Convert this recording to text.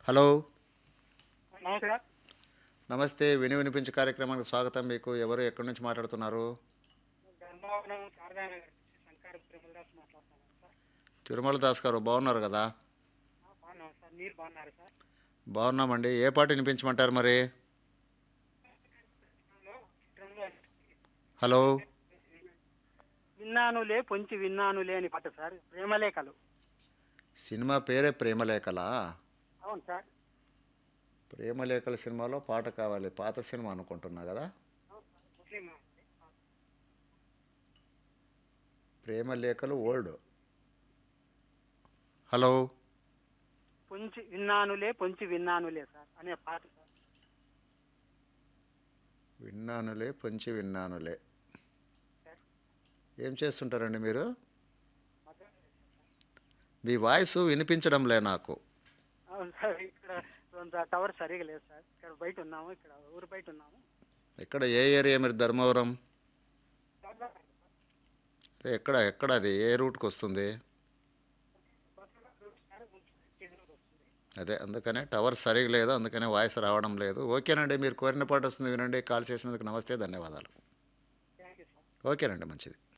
hello నమస్కారం నమస్తే విని వినిపించే కార్యక్రమానికి స్వాగతం మీకు ఎవరు ఎక్కడి నుంచి మాట్లాడుతున్నారు ధర్మవరం శారదానగర్ నుంచి శంకర్ ప్రేమదాస్ మాట్లాడుతున్నాను సార్ తిరుమల దాస్ గారు బాగున్నారు కదా ఆ, బాగున్నాం సార్ మీరు బాగున్నారు సార్ బాగున్నామండి ఏ పాట వినిపించమంటారు మరి చిత్రంలో హలో విన్నానులే పొంచి విన్నానులే అని పాట సార్ ప్రేమలేఖలు సినిమా పేరే ప్రేమలేఖలా అవును సార్ ప్రేమలేఖల సినిమాలో పాట కావాలి పాత సినిమా అనుకుంటున్నా కదా ముస్లిం ప్రేమలేఖలు ఓల్డ్ హలో పొంచి విన్నానులే పొంచి విన్నానులే సార్ అనే పాట సార్ విన్నానులే పొంచి విన్నానులే ఏం చేస్తుంటారండి మీరు మీ వాయిస్ వినిపించడంలే నాకు అవును సార్ ఇక్కడ కొంత టవర్ సరిగా లేదు సార్ ఇక్కడ బయట ఉన్నాము ఇక్కడ ఊరు బయట ఉన్నాము ఎక్కడ ఏ ఏరియా మీరు ధర్మవరం అదే ఎక్కడ ఎక్కడ అది ఏ రూట్కి వస్తుంది అదే అందుకనే టవర్ సరిగా లేదు అందుకనే వాయిస్ రావడం లేదు ఓకేనండి మీరు కోరిన పాట వస్తుంది వినండి కాల్ చేసినందుకు నమస్తే ధన్యవాదాలు థ్యాంక్ యూ సార్ ఓకేనండి మంచిది